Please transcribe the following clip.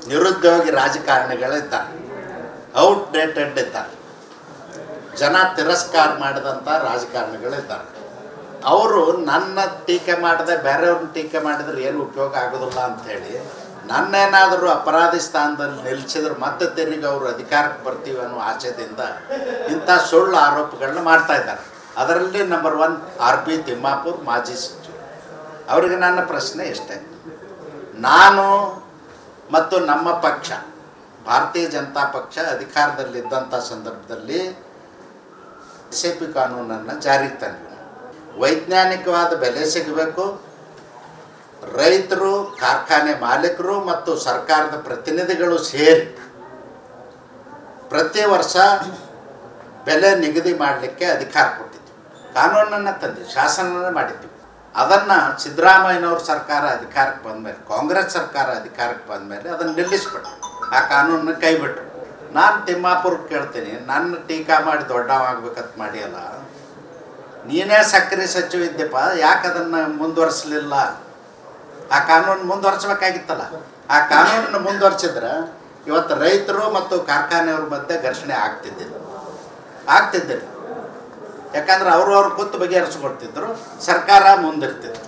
ನಿರುದ್ಯೋಗಿ ರಾಜಕಾರಣಿಗಳಿದ್ದಾರೆ ಔಟ್ಡೇಟೆಡ್ ಇದ್ದಾರೆ ಜನ ತಿರಸ್ಕಾರ ಮಾಡಿದಂಥ ರಾಜಕಾರಣಿಗಳಿದ್ದಾರೆ ಅವರು ನನ್ನ ಟೀಕೆ ಮಾಡದೆ ಬೇರೆಯವ್ರನ್ನ ಟೀಕೆ ಮಾಡಿದ್ರೆ ಏನು ಉಪಯೋಗ ಆಗೋದಿಲ್ಲ ಅಂಥೇಳಿ ನನ್ನೇನಾದರೂ ಅಪರಾಧಿ ಸ್ಥಾನದಲ್ಲಿ ನಿಲ್ಲಿಸಿದ್ರೆ ಮತ್ತೆ ತಿರುಗಿ ಅವರು ಅಧಿಕಾರಕ್ಕೆ ಬರ್ತೀವಿ ಅನ್ನೋ ಆಶಯದಿಂದ ಇಂಥ ಸುಳ್ಳು ಆರೋಪಗಳನ್ನ ಮಾಡ್ತಾ ಇದ್ದಾರೆ ಅದರಲ್ಲಿ number one R P Thimmapur ಮಾಜಿ ಸಚಿವ ಅವರಿಗೆ ನನ್ನ ಪ್ರಶ್ನೆ ಇಷ್ಟೇ ನಾನು ಮತ್ತು ನಮ್ಮ ಪಕ್ಷ ಭಾರತೀಯ ಜನತಾ ಪಕ್ಷ ಅಧಿಕಾರದಲ್ಲಿದ್ದಂಥ ಸಂದರ್ಭದಲ್ಲಿ ಎಸ್ ಎ ಪಿ ಕಾನೂನನ್ನು ಜಾರಿಗೆ ತಂದ್ವಿ ವೈಜ್ಞಾನಿಕವಾದ ಬೆಲೆ ಸಿಗಬೇಕು ರೈತರು ಕಾರ್ಖಾನೆ ಮಾಲೀಕರು ಮತ್ತು ಸರ್ಕಾರದ ಪ್ರತಿನಿಧಿಗಳು ಸೇರಿ ಪ್ರತಿ ವರ್ಷ ಬೆಲೆ ನಿಗದಿ ಮಾಡಲಿಕ್ಕೆ ಅಧಿಕಾರ ಕೊಟ್ಟಿದ್ವಿ ಕಾನೂನನ್ನು ತಂದ್ವಿ ಶಾಸನ ಮಾಡಿದ್ವಿ ಅದನ್ನು ಸಿದ್ದರಾಮಯ್ಯನವ್ರ ಸರ್ಕಾರ ಅಧಿಕಾರಕ್ಕೆ ಬಂದಮೇಲೆ ಕಾಂಗ್ರೆಸ್ ಸರ್ಕಾರ ಅಧಿಕಾರಕ್ಕೆ ಬಂದಮೇಲೆ ಅದನ್ನು ನಿಲ್ಲಿಸ್ಬಿಟ್ರು ಆ ಕಾನೂನನ್ನ ಕೈಬಿಟ್ರು ನಾನು ತಿಮ್ಮಾಪುರಕ್ಕೆ ಕೇಳ್ತೀನಿ ನನ್ನ ಟೀಕಾ ಮಾಡಿ ದೊಡ್ಡವಾಗ್ಬೇಕಂತ ಮಾಡಿಯಲ್ಲ ನೀನೇ ಸಕ್ಕರೆ ಸಚಿವ ಇದ್ದೆಪ್ಪ ಯಾಕೆ ಅದನ್ನು ಮುಂದುವರಿಸಲಿಲ್ಲ ಆ ಕಾನೂನು ಮುಂದುವರ್ಸ್ಬೇಕಾಗಿತ್ತಲ್ಲ ಆ ಕಾನೂನನ್ನು ಮುಂದುವರ್ಸಿದ್ರೆ ಇವತ್ತು ರೈತರು ಮತ್ತು ಕಾರ್ಖಾನೆಯವ್ರ ಮಧ್ಯೆ ಘರ್ಷಣೆ ಆಗ್ತಿದ್ದಿಲ್ಲ ಆಗ್ತಿದ್ದಿಲ್ಲ ಯಾಕಂದ್ರೆ ಅವರು ಅವ್ರು ಕೂತು ಬಗೆಹರಿಸ್ಕೊಳ್ತಿದ್ರು ಸರ್ಕಾರ ಮುಂದಿರ್ತಿದ್ರು